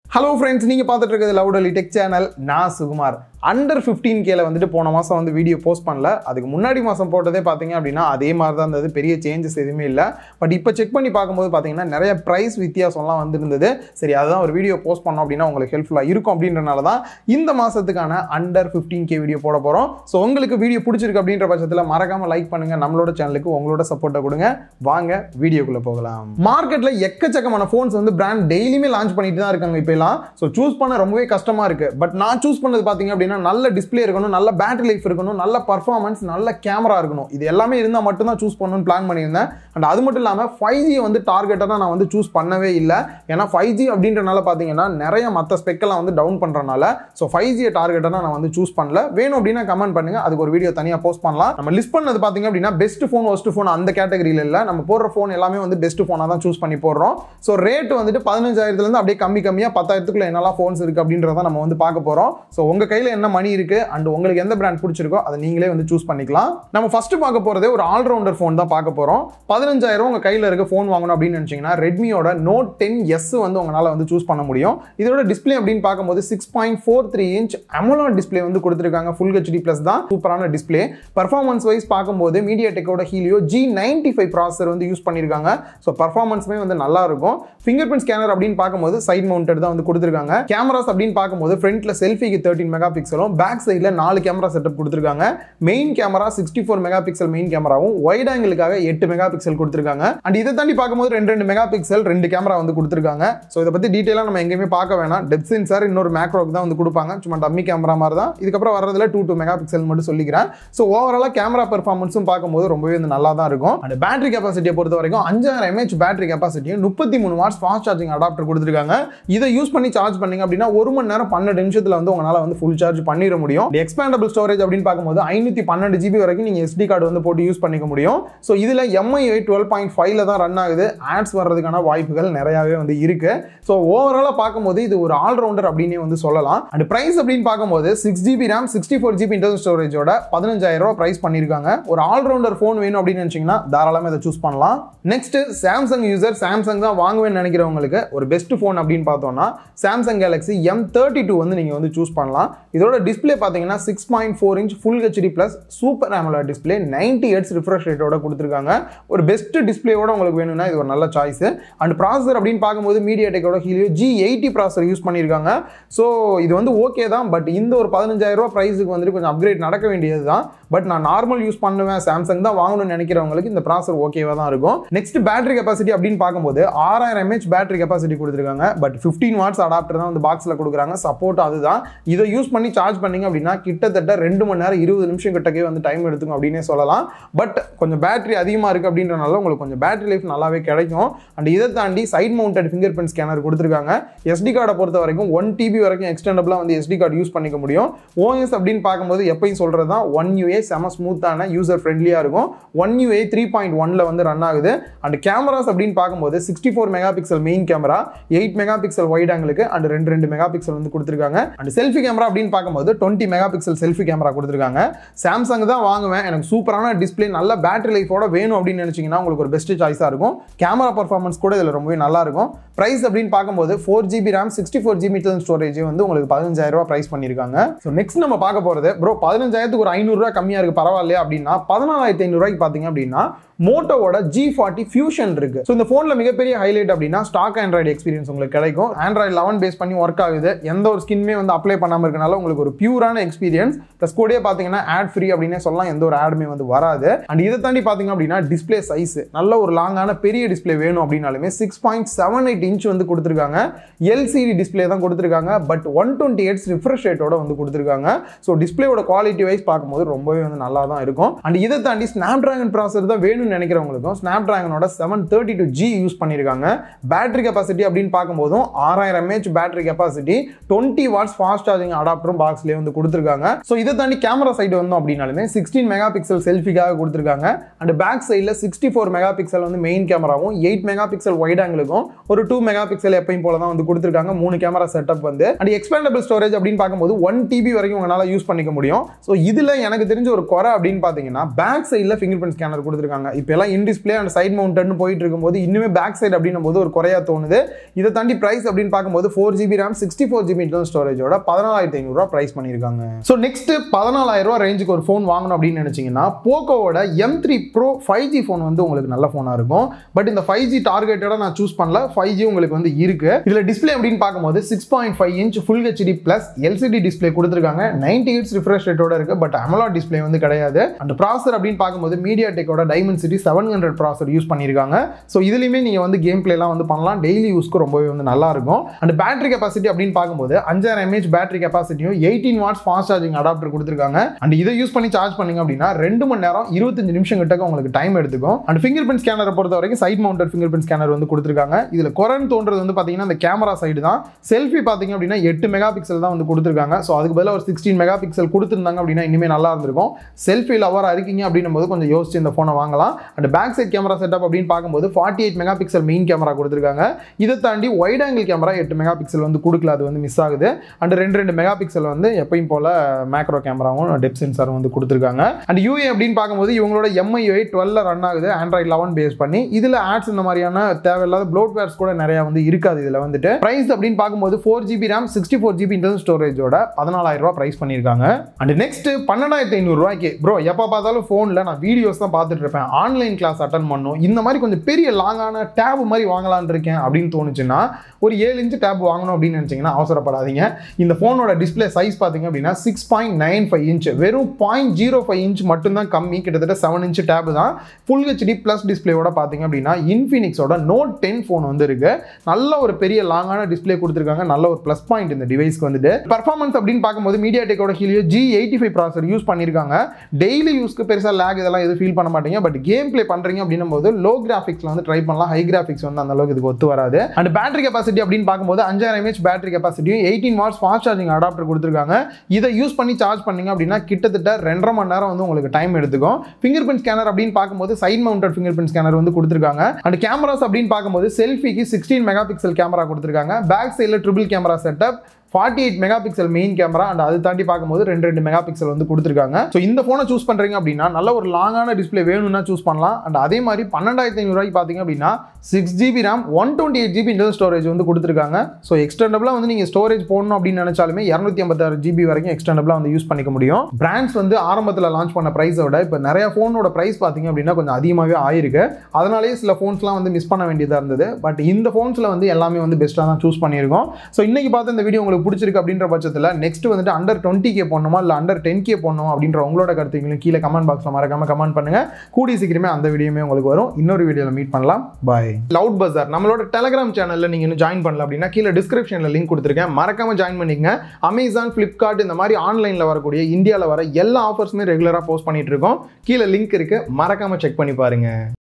hello friends நீங்கள் பார்த்துட்டு இருக்கிறது லவுடலி டெக் சேனல் நான் சுகுமார் அண்டர் ஃபிஃப்டீன் கேல வந்துட்டு போன மாதம் வந்து வீடியோ போஸ்ட் பண்ணல அதுக்கு முன்னாடி மாதம் போட்டதே பார்த்தீங்க அப்படின்னா அதே மாதிரி தான் இருந்தது பெரிய சேஞ்சஸ் எதுவுமே இல்லை பட் இப்போ செக் பண்ணி பார்க்கும்போது பார்த்தீங்கன்னா நிறைய ப்ரைஸ் வித்தியாசம்லாம் வந்துருந்தது சரி அதுதான் ஒரு வீடியோ போஸ்ட் பண்ணோம் அப்படின்னா உங்களுக்கு ஹெல்ப்ஃபுல்லாக இருக்கும் அப்படின்றனால தான் இந்த மாதத்துக்கான அண்டர் ஃபிஃப்டீன் கே வீடியோ போட போகிறோம் ஸோ உங்களுக்கு வீடியோ பிடிச்சிருக்கு அப்படின்ற பட்சத்தில் மறக்காமல் லைக் பண்ணுங்கள் நம்மளோட சேனலுக்கு உங்களோட சப்போர்ட்டை கொடுங்க வாங்க வீடியோக்குள்ளே போகலாம் மார்க்கெட்டில் எக்கச்சக்கமான ஃபோன்ஸ் வந்து பிராண்ட் டெய்லியுமே லான்ச் பண்ணிட்டு தான் இருக்காங்க இப்போ எல்லாம் ஸோ சூஸ் பண்ண ரொம்பவே கஷ்டமா இருக்கு பட் நான் சூஸ் பண்ணது பார்த்தீங்க அப்படின்னா நல்ல டிஸ்பிளே இருக்கணும் நல்ல பேட்டரி லைஃப் இருக்கணும் நல்ல பர்ஃபார்மன்ஸ் நல்ல கேமரா இருக்கணும் இது எல்லாமே இருந்தால் மட்டும் தான் சூஸ் பண்ணணும்னு பிளான் பண்ணியிருந்தேன் அண்ட் அது மட்டும் இல்லாமல் ஃபைவ் ஜி வந்து டார்கெட்டாக நான் வந்து சூஸ் பண்ணவே இல்லை ஏன்னா ஃபைவ் ஜி அப்படின்றனால பார்த்தீங்கன்னா நிறைய மற்ற ஸ்பெக்கெல்லாம் வந்து டவுன் பண்ணுறனால ஸோ ஃபைவ் ஜியை டார்கெட்டாக நான் வந்து சூஸ் பண்ணல வேணும் அப்படின்னா கமெண்ட் பண்ணுங்க அதுக்கு ஒரு வீடியோ தனியாக போஸ்ட் பண்ணலாம் நம்ம லிஸ்ட் பண்ணது பார்த்தீங்க அப்படின்னா பெஸ்ட் ஃபோன் ஒஸ்ட் ஃபோன் அந்த கேட்டகரியில் இல்லை நம்ம போடுற ஃபோன் எல்லாமே வந்து பெஸ்ட் ஃபோனாக தான் சூஸ் பண்ணி போடுறோம் ஸோ ரேட் வந்துட்டு பதினஞ்சாயிரத்துலேருந்து அப்படியே கம்மி கம்மியாக பத்தாயிரத்துக்குள்ள என்னெல்லாம் ஃபோன்ஸ் இருக்குது அப்படின்றத நம்ம வந்து பார்க்க போகிறோம் ஸோ உங்கள் கையில் என்ன மணி இருக்குது அண்ட் உங்களுக்கு எந்த பிராண்ட் பிடிச்சிருக்கோ அதை நீங்களே வந்து சூஸ் பண்ணிக்கலாம் நம்ம ஃபர்ஸ்ட் பார்க்க போகிறதே ஒரு ஆல்ரவுண்டர் ஃபோன் தான் பார்க்க போகிறோம் பதினஞ்சாயிரம் உங்கள் கையில் இருக்க ஃபோன் வாங்கணும் அப்படின்னு நினச்சிங்கன்னா ரெட்மியோட நோட் டென் எஸ் வந்து உங்களால் வந்து சூஸ் பண்ண முடியும் இதோட டிஸ்பிளே அப்படின்னு பார்க்கும்போது six point four three inch AMOLED display வந்து கொடுத்துருக்காங்க ஃபுல் ஹெச்டி ப்ளஸ் தான் சூப்பரான டிஸ்பிளே பர்ஃபார்மன்ஸ் வைஸ் பார்க்கும்போது மீடியா டெக்கோட Helio G ninety five processor வந்து யூஸ் பண்ணியிருக்காங்க ஸோ பர்ஃபார்மன்ஸுமே வந்து நல்லா இருக்கும் ஃபிங்கர் பிரிண்ட் ஸ்கேனர் அப்படின்னு பார்க்கும்போது சைட் மவுண்டட் தான் வந்து கொடுத்துருக்காங்க கேமராஸ் அப்படின்னு பார்க்கும்போது ஃப்ரண்ட்ல செல்ஃபிக்கு தேர்ட்டின் மெகா பிக்சலும் பேக் சைடில் நாலு கேமரா செட்டப் கொடுத்துருக்காங்க main camera sixty four mega pixel main கேமராவும் ஒயிட் ஆங்கிளுக்காக எட்டு மெகா பிக்சல் கொடுத்துருக்காங்க அண்ட் இதை தாண்டி பார்க்கும்போது ரெண்டு ரெண்டு மெகா பிக்சல் ரெண்டு கேமரா வந்து கொடுத்துருக்காங்க ஸோ இதை பற்றி டீட்டெயிலாக நம்ம எங்கேயுமே பார்க்க வேணாம் டெப்த் சென்சார் இன்னொரு மேக்ரோக்கு தான் வந்து கொடுப்பாங்க சும்மா டம்மி கேமரா மாதிரி தான் இதுக்கப்புறம் வரதுல டூ டூ மெகா பிக்சல் மட்டும் சொல்லிக்கிறேன் ஸோ ஓவராலாக கேமரா பெர்ஃபார்மன்ஸும் பார்க்கும்போது ரொம்பவே வந்து நல்லா தான் இருக்கும் அண்ட் பேட்டரி கெப்பாசிட்டியை பொறுத்த வரைக்கும் அஞ்சாயிரம் எம்ஏஹெச் பேட்டரி கெப்பாசிட்டியும் முப்பத்தி மூணு வாட்ஸ் ஃபாஸ்ட் சார்ஜிங் அடாப்டர் கொடுத்துருக்காங்க இதை யூஸ் பண்ணி சார்ஜ் பண்ணீங்க அப்படின்னா ஒரு மணி நேரம் பன்னெண்டு நிமிஷத்தில் வந்து உங்களால் வந்து ஃபுல் சார்ஜ் பண்ணிட முடியும் எக்ஸ்பேண்டபிள் ஸ்டோரேஜ் அப்படின்னு பார்க்கும்போது ஐநூற்றி பன்னெண்டு ஜிபி வரைக்கும் நீங்கள் எஸ்டி கார்டு வந்து போட்டு யூஸ் பண்ணிக்க முடியும் ஸோ இதில் எம்ஐஐ டுவெல் பாயிண்ட் ஃபைவ்ல தான் ரன் ஆகுது ஆட்ஸ் வர்றதுக்கான வாய்ப்புகள் நிறையாவே வந்து இருக்கு ஸோ ஓவராலாக பார்க்கும்போது இது ஒரு ஆல்ரவுண்டர் அப்படின்னே வந்து சொல்லலாம் அண்ட் பிரைஸ் அப்படின்னு பார்க்கும்போது six GB RAM sixty four GB internal ஸ்டோரேஜோட பதினஞ்சாயிரம் ரூபாய் பிரைஸ் பண்ணியிருக்காங்க ஒரு ஆல்ரவுண்டர் ஃபோன் வேணும் அப்படின்னு நினச்சிங்கன்னா தாராளமாக இதை சூஸ் பண்ணலாம் நெக்ஸ்ட் சாம்சங் யூசர் சாம்சங் தான் வாங்குவேன்னு நினைக்கிறவங்களுக்கு ஒரு பெஸ்ட் ஃபோன் அப்படின்னு பார்த்தோம்னா Samsung Galaxy M thirty two வந்து நீங்கள் வந்து சூஸ் பண்ணலாம் இதோட டிஸ்பிளே பார்த்தீங்கன்னா six point four inch full HD plus super AMOLED display ninety hertz refresh ரேட்டோட கொடுத்துருக்காங்க ஒரு பெஸ்ட் டிஸ்பிளேவோட உங்களுக்கு வேணும்னா இது ஒரு நல்ல சாய்ஸ் அண்ட் ப்ராசர் அப்படின்னு பார்க்கும்போது மீடியா டெக்கோட Helio G eighty processor use பண்ணியிருக்காங்க ஸோ இது வந்து ஓகே தான் பட் இந்த ஒரு பதினஞ்சாயிரம் ரூபா ப்ரைஸுக்கு வந்துட்டு கொஞ்சம் அப்கிரேட் நடக்க வேண்டியது தான் பட் நான் நார்மல் யூஸ் பண்ணுவேன் சாம்சங் தான் வாங்கணும்னு நினைக்கிறவங்களுக்கு இந்த ப்ராசர் ஓகேவா தான் இருக்கும் நெக்ஸ்ட் பேட்டரி கெப்பாசிட்டி அப்படின்னு பார்க்கும்போது ஆறாயிரம் எம்ஏஹெச் பேட்டரி கெப்பாசிட்டி கொடுத்துருக்காங்க பட் ஃபிஃப்டீன் வாட்ஸ் அடாப்டர் தான் வந்து பாக்ஸில் கொடுக்குறாங்க சப்போர்ட் அதுதான் இதை யூஸ் பண்ணி சார்ஜ் பண்ணீங்க அப்படின்னா கிட்டத்தட்ட ரெண்டு மணி நேரம் இருபது நிமிஷம் கிட்டக்கே வந்து டைம் எடுத்துக்கும் அப்படின்னே சொல்லலாம் பட் கொஞ்சம் பேட்டரி அதிகமாக இருக்குது அப்படின்றனால உங்களுக்கு கொஞ்சம் பேட்டரி லைஃப் நல்லாவே கிடைக்கும் அண்ட் இதை தாண்டி side mounted finger print scanner கொடுத்துருக்காங்க எஸ்டி கார்டை பொறுத்த வரைக்கும் ஒன் டிபி வரைக்கும் எக்ஸ்டெண்டபிளாக வந்து எஸ்டி கார்டு யூஸ் பண்ணிக்க முடியும் ஓஎஸ் அப்படின்னு பார்க்கும்போது எப்பயும் சொல்கிறது தான் ஒன் யூஏ செம ஸ்மூத்தான யூசர் ஃப்ரெண்ட்லியாக இருக்கும் ஒன் யூஏ த்ரீ பாயிண்ட் ஒனில் வந்து ரன் ஆகுது அண்ட் கேமராஸ் அப்படின்னு பார்க்கும்போது sixty four mega pixel main camera eight mega pixel wide ஆங்கிளுக்கு அண்ட் ரெண்டு ரெண்டு மெகா பிக்சல் வந்து கொடுத்துருக்காங்க அண்ட் செல்ஃபி கேமரா அப்படின்னு பார்க்கும்போது twenty mega pixel selfie camera கொடுத்துருக்காங்க சாம்சங் தான் வாங்குவேன் எனக்கு சூப்பரான டிஸ்பிளே நல்ல பேட்டரி லைஃபோட வேணும் அப்படின்னு நினச்சிங்கன்னா உங்களுக்கு ஒரு பெஸ்ட் சாய்ஸாக இருக்கும் கேமரா பர்ஃபார்மன்ஸ் கூட இதில் ரொம்பவே நல்லா இருக்கும் ப்ரைஸ் அப்படின்னு பார்க்கும்போது four GB RAM sixty four GB internal storage வந்து உங்களுக்கு பதினஞ்சாயிரம் ரூபாய் ப்ரைஸ் பண்ணியிருக்காங்க ஸோ நெக்ஸ்ட் நம்ம பார்க்க போகிறது ப்ரோ பதினஞ்சாயிரத்துக்கு ஒரு ஐநூறுரூவா கம்மியாக இருக்குது பரவாயில்லையா அப்படின்னா பதினாலாயிரத்தி ஐநூறுரூவாய்க்கு பார்த்தீங்க அப்படின்னா மோட்டோவோட ஜி ஃபார்ட்டி ஃபியூஷன் இருக்கு ஸோ இந்த ஃபோனில் மிகப்பெரிய ஹைலைட் அப்படின்னா ஸ்டாக் ஆண்ட்ராய்டு எக்ஸ்பீரியன்ஸ் உங்களுக்கு கிடைக்கும் ஆண்ட்ராய்டு லெவன் பேஸ் பண்ணி ஒர்க் ஆகுது எந்த ஒரு ஸ்கின்மே வந்து அப்ளை பண்ணாமல் இருக்கனால உங்களுக்கு ஒரு பியூரான எக்ஸ்பீரியன்ஸ் ப்ளஸ் கூடயே பார்த்தீங்கன்னா ஆட் ஃப்ரீ அப்படின்னே சொல்லலாம் எந்த ஒரு ஆடுமே வந்து வராது அண்ட் இதை தாண்டி பார்த்தீங்க அப்படின்னா டிஸ்பிளே சைஸ் நல்ல ஒரு லாங்கான பெரிய டிஸ்பிளே வேணும் அப்படின்னாலுமே six point seven eight inch வந்து கொடுத்துருக்காங்க எல்சிடி டிஸ்பிளே தான் கொடுத்துருக்காங்க but one twenty hertz refresh ரேட்டோட வந்து கொடுத்துருக்காங்க ஸோ டிஸ்பிளேயோட குவாலிட்டி வைஸ் பார்க்கும்போது ரொம்பவே வந்து நல்லா தான் இருக்கும் அண்ட் இதை தாண்டி ஸ்னாப் டிராகன் ப்ராசர் தான் வேணும்னு நினைக்கிறவங்களுக்கும் ஸ்னாப் டிராகனோட seven thirty two G use பண்ணியிருக்காங்க பேட்டரி கெப்பாசிட்டி அப்படின்னு பார்க்கும்போதும் ஆறாயிரம் mAh battery capacity twenty watts fast charging அடாப்டரும் பாக்ஸ்லேயே வந்து கொடுத்துருக்காங்க ஸோ இதை தாண்டி கேமரா சைடு வந்தோம் அப்படின்னாலுமே சிக்ஸ்டீன் மெகா பிக்சல் செல்ஃபிக்காக கொடுத்துருக்காங்க அண்ட் பேக் சைடில் சிக்ஸ்டி ஃபோர் மெகா பிக்சல் வந்து மெயின் கேமராவும் எயிட் மெகா பிக்சல் ஒயிட் ஆங்கிளுக்கும் ஒரு டூ மெகா பிக்சல் எப்பயும் போல தான் வந்து கொடுத்துருக்காங்க மூணு கேமரா செட்டப் வந்து அண்ட் எக்ஸ்பேண்டபிள் ஸ்டோரேஜ் அப்படின்னு பார்க்கும்போது ஒன் டிபி வரைக்கும் உங்களால் யூஸ் பண்ணிக்க முடியும் ஸோ இதில் எனக்கு தெரிஞ்ச ஒரு குறை அப்படின்னு பார்த்தீங்கன்னா பேக் சைடில் ஃபிங்கர் பிரிண்ட் ஸ்கேனர் கொடுத்துருக்காங்க இப்போ எல்லாம் இன் டிஸ்பிளே அண்ட் சைட் மவுண்டட்னு போயிட்டு இருக்கும்போது இன்னுமே பேக் சைடு அப்படின்னும் போது ஒரு குறையா தோணுது இதை தாண்டி பிரைஸ் அப்படின்னு பார்க்கும்போது four GB RAM sixty four GB internal ஸ்டோரேஜோட பதினாலாயிரத்தி ஐநூறுரூவா ப்ரைஸ் பண்ணியிருக்காங்க ஸோ நெக்ஸ்ட் பதினாலாயிரம் ரூபா ரேஞ்சுக்கு ஒரு ஃபோன் வாங்கணும் அப்படின்னு நினைச்சீங்கன்னா போக்கோவோட M three pro five G phone வந்து உங்களுக்கு நல்ல ஃபோனாக இருக்கும் பட் இந்த ஃபைவ் ஜி டார்கெட்டடாக நான் சூஸ் பண்ணல ஃபைவ் ஜி உங்களுக்கு வந்து இருக்கு இதில் டிஸ்பிளே அப்படின்னு பார்க்கும்போது six point five inch full HD plus LCD display கொடுத்துருக்காங்க நைன்டி ஹெட்ஸ் ரிஃப்ரெஷ் ரேட்டோட இருக்கு பட் அமலாட் டிஸ்பிளே வந்து கிடையாது அண்ட் ப்ராசர் அப்படின்னு பார்க்கும்போது மீடியா டெக்கோட Dimensity seven hundred processor use பண்ணியிருக்காங்க ஸோ இதுலையுமே நீங்கள் வந்து கேம் பிளேலாம் வந்து பண்ணலாம் டெய்லி யூஸ்க்கு ரொம்பவே வந்து நல்லா இருக்கும் அண்ட் பேட்டரி கெப்பாசிட்டி அப்படின்னு பார்க்கும்போது அஞ்சாயிரம் எம்ஏஹெச் பேட்டரி கெப்பாசிட்டியும் eighteen watts fast charging adapter கொடுத்துருக்காங்க அண்ட் இதை யூஸ் பண்ணி சார்ஜ் பண்ணீங்க அப்படின்னா ரெண்டு மணி நேரம் இருபத்தஞ்சு நிமிஷம் கிட்ட உங்களுக்கு டைம் எடுத்துக்கும் அண்ட் ஃபிங்கர் பிரிண்ட் ஸ்கேனரை பொறுத்த வரைக்கும் side mounted finger print scanner வந்து கொடுத்துருக்காங்க இதில் குறைன்னு தோன்றது வந்து பார்த்தீங்கன்னா அந்த கேமரா சைடு தான் செல்ஃபி பார்த்தீங்க அப்படின்னா எட்டு மெகா பிக்சல் தான் வந்து கொடுத்துருக்காங்க ஸோ அதுக்கு பதிலாக ஒரு சிக்ஸ்டீன் மெகா பிக்சல் கொடுத்துருந்தாங்க அப்படின்னா இனிமே நல்லா இருந்திருக்கும் செல்ஃபி லவராக இருக்கீங்க அப்படின்னும் போது கொஞ்சம் யோசிச்சு இந்த ஃபோனை வாங்கலாம் and back side camera setup அப்படின்னு பார்க்கும்போது forty eight mega pixel main camera கொடுத்துருக்காங்க இதை தாண்டி ஒயிட் ஆங்கிள் கேமரா எட்டு மெகா பிக்சல் வந்து கொடுக்கல அது வந்து மிஸ் ஆகுது அண்ட் ரெண்டு ரெண்டு மெகா பிக்சல் வந்து எப்பயும் போல மேக்ரோ கேமராவும் டெப் சென்சாரும் வந்து கொடுத்துருக்காங்க அண்ட் யூஏ அப்படின்னு பார்க்கும்போது இவங்களோட எம்ஐயூஐ டுவெல்ல ரன் ஆகுது ஆண்ட்ராய்ட் லெவன் பேஸ் பண்ணி இதில் ஆட்ஸ் இந்த மாதிரியான தேவையில்லாத ப்ளோட்வேர்ஸ் கூட நிறைய வந்து இருக்காது இதில் வந்துட்டு பிரைஸ் அப்படின்னு பார்க்கும்போது four GB RAM sixty four GB internal ஸ்டோரேஜோட பதினாலாயிரம் ரூபாய் பிரைஸ் பண்ணியிருக்காங்க அண்ட் நெக்ஸ்ட் பன்னெண்டாயிரத்தி ஐநூறுரூவாய்க்கு ப்ரோ எப்போ பார்த்தாலும் ஃபோனில் நான் வீடியோஸ் தான் பார்த்துட்டு இருப்பேன் ஆன்லைன் கிளாஸ் அட்டன் பண்ணும் இந்த மாதிரி கொஞ்சம் பெரிய லாங்கான டேப் மாதிரி வாங்கலாம்னு இருக்கேன் அப்படின்னு தோணுச்சுன்னா ஒரு ஏழு இன்ச்சு டேப் வாங்கணும் அப்படின்னு நினச்சிங்கன்னா அவசரப்படாதீங்க இந்த ஃபோனோட டிஸ்பிளே சைஸ் பார்த்தீங்க அப்படின்னா six point nine five inch வெறும் பாயிண்ட் ஜீரோ ஃபைவ் இன்ச் மட்டும்தான் கம்மி கிட்டத்தட்ட செவன் இன்ச் டேப் தான் ஃபுல் ஹெச்டி ப்ளஸ் டிஸ்பிளேயோட பார்த்தீங்க அப்படின்னா இன்ஃபினிக்ஸோட நோட் டென் ஃபோன் வந்து இருக்கு நல்ல ஒரு பெரிய லாங்கான டிஸ்பிளே கொடுத்துருக்காங்க நல்ல ஒரு ப்ளஸ் பாயிண்ட் இந்த டிவைஸ்க்கு வந்துட்டு பர்ஃபார்மன்ஸ் அப்படின்னு பார்க்கும்போது மீடியா டெக்கோட Helio G eighty five processor use பண்ணியிருக்காங்க டெய்லி யூஸ்க்கு பெருசாக லேக் இதெல்லாம் எதுவும் ஃபீல் பண்ண மாட்டீங்க பட் கேம் ப்ளே பண்ணுறீங்க அப்படின்னும் போது லோ கிராஃபிக்ஸில் வந்து ட்ரை பண்ணலாம் ஹை கிராஃபிக்ஸ் வந்து அந்த அளவுக்கு இதுக்கு ஒத்து வராது அண்ட் பேட்டரி கெப்பாசிட்டி அப்படின்னு பார்க்கும்போது அஞ்சாயிரம் எம்ஏஹெச் பேட்டரி கெப்பாசிட்டியும் eighteen watts fast charging adapter கொடுத்துருக்காங்க இதை யூஸ் பண்ணி சார்ஜ் பண்ணீங்க அப்படின்னா கிட்டத்தட்ட ரெண்டரை மணி நேரம் வந்து உங்களுக்கு டைம் எடுத்துக்கும் ஃபிங்கர் பிரிண்ட் ஸ்கேனர் அப்படின்னு பார்க்கும்போது side mounted finger print scanner வந்து கொடுத்துருக்காங்க அண்ட் கேமராஸ் அப்படின்னு பார்க்கும்போது செல்ஃபிக்கு சிக்ஸ்டீன் மெகா பிக்சல் கேமரா கொடுத்துருக்காங்க பேக் சைடில் triple camera setup forty eight mega pixel main camera and அது தாண்டி பார்க்கும்போது ரெண்டு ரெண்டு மெகா பிக்சல் வந்து கொடுத்துருக்காங்க ஸோ இந்த ஃபோனை சூஸ் பண்ணுறீங்க அப்படின்னா நல்ல ஒரு லாங்கான டிஸ்பிளே வேணும்னா சூஸ் பண்ணலாம் அண்ட் அதே மாதிரி பன்னெண்டாயிரத்தி ஐநூறுரூவாய்க்கு பார்த்தீங்க அப்படின்னா six GB RAM one twenty eight GB internal storage வந்து கொடுத்துருக்காங்க ஸோ எக்ஸ்டெண்டபிளாக வந்து நீங்கள் ஸ்டோரேஜ் போடணும் அப்படின்னு நினச்சாலுமே இரநூத்தி ஐம்பத்தாறு ஜிபி வரைக்கும் எக்ஸ்டெண்டபிளாக வந்து யூஸ் பண்ணிக்க முடியும் பிராண்ட்ஸ் வந்து ஆரம்பத்தில் லான்ச் பண்ண ப்ரைஸை விட இப்போ நிறைய ஃபோனோட ப்ரைஸ் பார்த்தீங்க அப்படின்னா கொஞ்சம் அதிகமாகவே ஆயிருக்கு அதனாலேயே சில ஃபோன்ஸ்லாம் வந்து மிஸ் பண்ண வேண்டியதாக இருந்தது பட் இந்த ஃபோன்ஸில் வந்து எல்லாமே வந்து பெஸ்ட்டாக தான் சூஸ் பண்ணியிருக்கோம் ஸோ இன்னைக்கு பார்த்த இந்த வீடியோ உங்களுக்கு பிடிச்சிருக்கு அப்படின்ற பட்சத்தில் நெக்ஸ்ட் வந்துட்டு அண்டர் டுவெண்ட்டி கே போடணுமா இல்லை அண்டர் டென் கே போடணும் அப்படின்ற உங்களோட கருத்துங்களும் கீழே கமெண்ட் பாக்ஸில் மறக்காம கமெண்ட் பண்ணுங்க கூடிய சீக்கிரமே அந்த வீடியோமே உங்களுக்கு வரும் இன்னொரு வீடியோவில் மீட் பண்ணலாம் பாய் லவுட் பஜார் நம்மளோட டெலகிராம் சேனலில் நீங்கள் இன்னும் ஜாயின் பண்ணல அப்படின்னா கீழே டிஸ்கிரிப்ஷனில் லிங்க் கொடுத்துருக்கேன் மறக்காம ஜாயின் பண்ணிக்கங்க அமேசான் ஃப்ளிப்கார்ட் இந்த மாதிரி ஆன்லைனில் வரக்கூடிய இந்தியாவில் வர எல்லா ஆஃபர்ஸுமே ரெகுலராக போஸ்ட் பண்ணிட்டு இருக்கோம் கீழே லிங்க் இருக்கு மறக்காம செக் பண்ணி பாருங்க